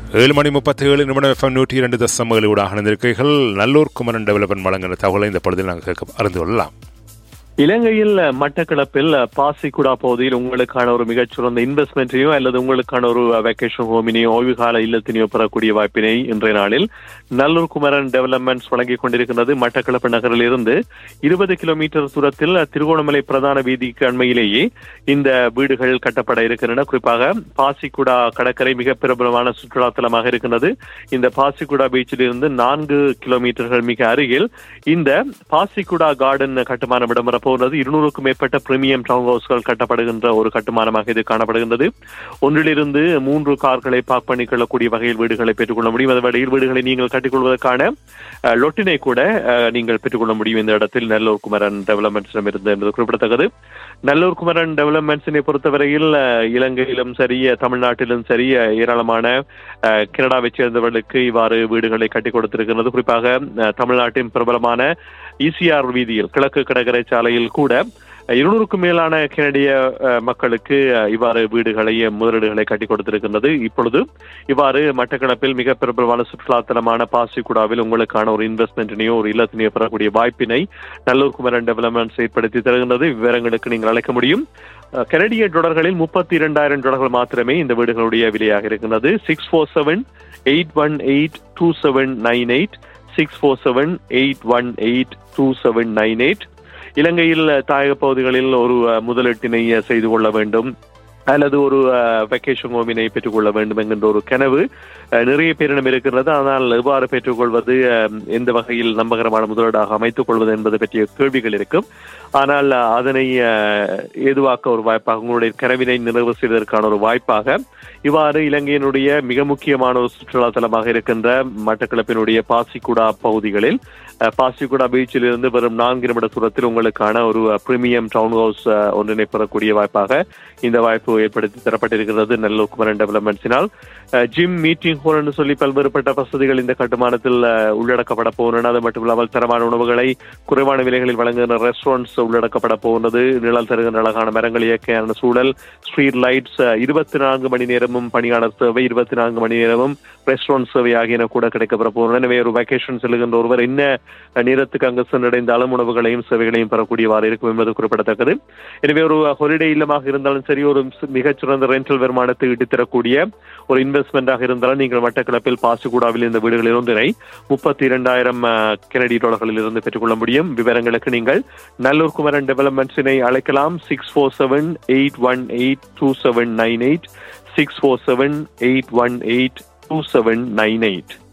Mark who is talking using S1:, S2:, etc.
S1: ஏழு மணி முப்பத்தி ஏழு நிமிடம் எஃப்எம் நூற்றி இரண்டு தசம் ஏழு ஊடாக இணைந்திருக்கிறீர்கள் நல்லூர் குமரன் டெவலப்மெண்ட் வழங்கின தகவலை இந்த பகுதியில் நாங்கள் கேட்க அறிந்து கொள்ளலாம்
S2: இலங்கையில் மட்டக்களப்பில் பாசிக்குடா பகுதியில் உங்களுக்கான ஒரு மிகச்சிறந்த இன்வெஸ்ட்மெண்ட்டையோ அல்லது உங்களுக்கான ஒரு வெக்கேஷன் ஹோமினையோ ஓய்வு கால இல்லத்தினையோ பெறக்கூடிய வாய்ப்பினை இன்றைய நாளில் நல்லூர் குமரன் டெவலப்மெண்ட்ஸ் வழங்கிக் கொண்டிருக்கிறது மட்டக்களப்பு நகரில் இருந்து இருபது கிலோமீட்டர் தூரத்தில் திருகோணமலை பிரதான வீதிக்கு அண்மையிலேயே இந்த வீடுகள் கட்டப்பட இருக்கின்றன குறிப்பாக பாசிக்குடா கடற்கரை மிக பிரபலமான சுற்றுலா தலமாக இருக்கின்றது இந்த பாசிக்குடா பீச்சில் இருந்து நான்கு கிலோமீட்டர்கள் மிக அருகில் இந்த பாசிக்குடா கார்டன் கட்டுமானம் இடம்பெற போகிறது இருநூறுக்கும் மேற்பட்ட பிரீமியம் டவுன் ஹவுஸ்கள் கட்டப்படுகின்ற ஒரு கட்டுமானமாக இது காணப்படுகின்றது ஒன்றிலிருந்து மூன்று கார்களை பார்க் பண்ணி கொள்ளக்கூடிய வகையில் வீடுகளை பெற்றுக்கொள்ள முடியும் அந்த வகையில் வீடுகளை நீங்கள் கட்டிக்கொள்வதற்கான அஹ், லொட்டினை கூட அஹ், நீங்கள் பெற்றுக்கொள்ள முடியும் இந்த இடத்தில் நல்லூர் குமரன் டெவலப்மெண்ட்ஸிடம் இருந்து என்பது குறிப்பிடத்தக்கது நல்லூர் குமரன் டெவலப்மெண்ட்ஸினை பொறுத்தவரையில் அஹ், இலங்கையிலும் சரி அஹ், தமிழ்நாட்டிலும் சரி அஹ், ஏராளமான அஹ், கனடாவைச் சேர்ந்தவர்களுக்கு இவ்வாறு வீடுகளை கட்டி கொடுத்திருக்கிறது குறிப்பாக அஹ், தமிழ்நாட்டின் பிரபலமான இசிஆர் வீதியில் கிழக்கு கடற்கரை சாலையில் கூட இருநூறுக்கும் மேலான கனடிய அஹ், மக்களுக்கு அஹ், இவ்வாறு வீடுகளை முதலீடுகளை கட்டி கொடுத்திருக்கின்றது இப்பொழுது இவ்வாறு மட்டக்களப்பில் மிக பிரபலமான சுற்றுலா தலமான பாசிக்குடாவில் உங்களுக்கான ஒரு இன்வெஸ்ட்மெண்ட்டினையோ ஒரு இல்லத்தினையோ பெறக்கூடிய வாய்ப்பினை நல்லூர் குமரன் டெவலப்மெண்ட்ஸ் ஏற்படுத்தி தருகின்றது விவரங்களுக்கு நீங்கள் அழைக்க முடியும் அஹ், கனடிய டாலர்களில் முப்பத்தி இரண்டாயிரம் டாலர்கள் மாத்திரமே இந்த வீடுகளுடைய விலையாக இருக்கின்றது six four seven eight one eight two seven nine eight six four seven eight one eight two seven nine eight இலங்கையில் தாயக பகுதிகளில் ஒரு அஹ், முதலீட்டினை அஹ், செய்து கொள்ள வேண்டும் அல்லது ஒரு வெக்கேஷன் ஹோமினை பெற்றுக்கொள்ள வேண்டும் என்கின்ற ஒரு கனவு அஹ், நிறைய பேரிடம் இருக்கிறது ஆனால் எவ்வாறு பெற்றுக்கொள்வது அஹ், எந்த வகையில் நம்பகரமான முதலீடாக அமைத்துக் கொள்வது என்பது பற்றிய கேள்விகள் இருக்கும் ஆனால் அஹ், அதனை அஹ், ஏதுவாக்க ஒரு வாய்ப்பாக உங்களுடைய கனவினை நிறைவு செய்வதற்கான ஒரு வாய்ப்பாக இவ்வாறு இலங்கையினுடைய மிக முக்கியமான ஒரு சுற்றுலா தலமாக இருக்கின்ற மட்டக்களப்பினுடைய பாசிக்குடா பகுதிகளில் அஹ், பாசிக்குடா பீச்சில் இருந்து வெறும் நான்கு நிமிட தூரத்தில் உங்களுக்கான ஒரு பிரீமியம் டவுன் ஹவுஸ் அஹ், ஒன்றினை பெறக்கூடிய வாய்ப்பாக இந்த வாய்ப்பு ஏற்படுத்தி தரப்பட்டிருக்கிறது நல்லூர் குமரன் டெவலப்மெண்ட்ஸினால் ஜிம் மீட்டிங் ஹால் என்று சொல்லி பல்வேறுபட்ட வசதிகள் இந்த கட்டுமானத்தில் அஹ், உள்ளடக்கப்பட போகின்றன அது மட்டுமில்லாமல் தரமான உணவுகளை குறைவான விலைகளில் வழங்குகின்ற ரெஸ்டாரண்ட்ஸ் உள்ளடக்கப்பட போகிறது நிழல் தருகின்ற அழகான மரங்கள் இயற்கையான சூழல் ஸ்ட்ரீட் லைட்ஸ் இருபத்தி நான்கு மணி நேரமும் பணியாளர் சேவை இருபத்தி நான்கு மணி நேரமும் ரெஸ்டாரண்ட் சேவை ஆகியன கூட கிடைக்கப்பட போகின்றன எனவே ஒரு வெக்கேஷன் செல்கின்ற ஒருவர் என்ன நேரத்துக்கு அங்கு சென்றடைந்தாலும் உணவுகளையும் சேவைகளையும் பெறக்கூடியவாறு இருக்கும் என்பது குறிப்பிடத்தக்கது எனவே ஒரு ஹாலிடே இல்லமாக இருந்தாலும் சரி ஒரு மிகச்சிறந்த ரெண்டல் வருமானத்தை ஈட்டித்தரக்கூடிய ஒரு இன்வெஸ்ட்மெண்டாக இருந்தாலும் நீங்கள் மட்டக்களப்பில் பாசுகூடாவில் இந்த வீடுகளில் ஒன்றினை முப்பத்தி இரண்டாயிரம் கெனடி டாலர்களில் இருந்து பெற்றுக்கொள்ள முடியும் விவரங்களுக்கு நீங்கள் நல்லூர் குமரன் டெவலப்மெண்ட்ஸினை அழைக்கலாம் six four seven eight one eight two seven nine eight six four seven eight one eight two seven nine eight